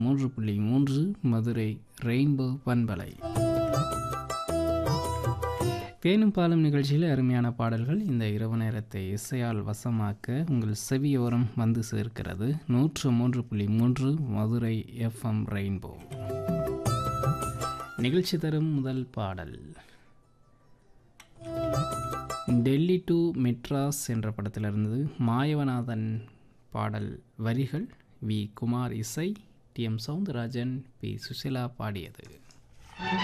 மூன்று புள்ளி மூன்று மதுரை ரெயின்போ பண்பலை தேனும் பாலும் நிகழ்ச்சியில் அருமையான பாடல்கள் இந்த இரவு நேரத்தை இசையால் வசமாக்க உங்கள் செவியோரம் வந்து சேர்க்கிறது நூற்று மூன்று புள்ளி மூன்று மதுரை எஃப்எம் ரெயின்போ நிகழ்ச்சி தரும் முதல் பாடல் டெல்லி டு மெட்ராஸ் என்ற படத்திலிருந்து மாயவநாதன் பாடல் வரிகள் வி குமார் இசை T M Soundararajan P Susheela பாடியது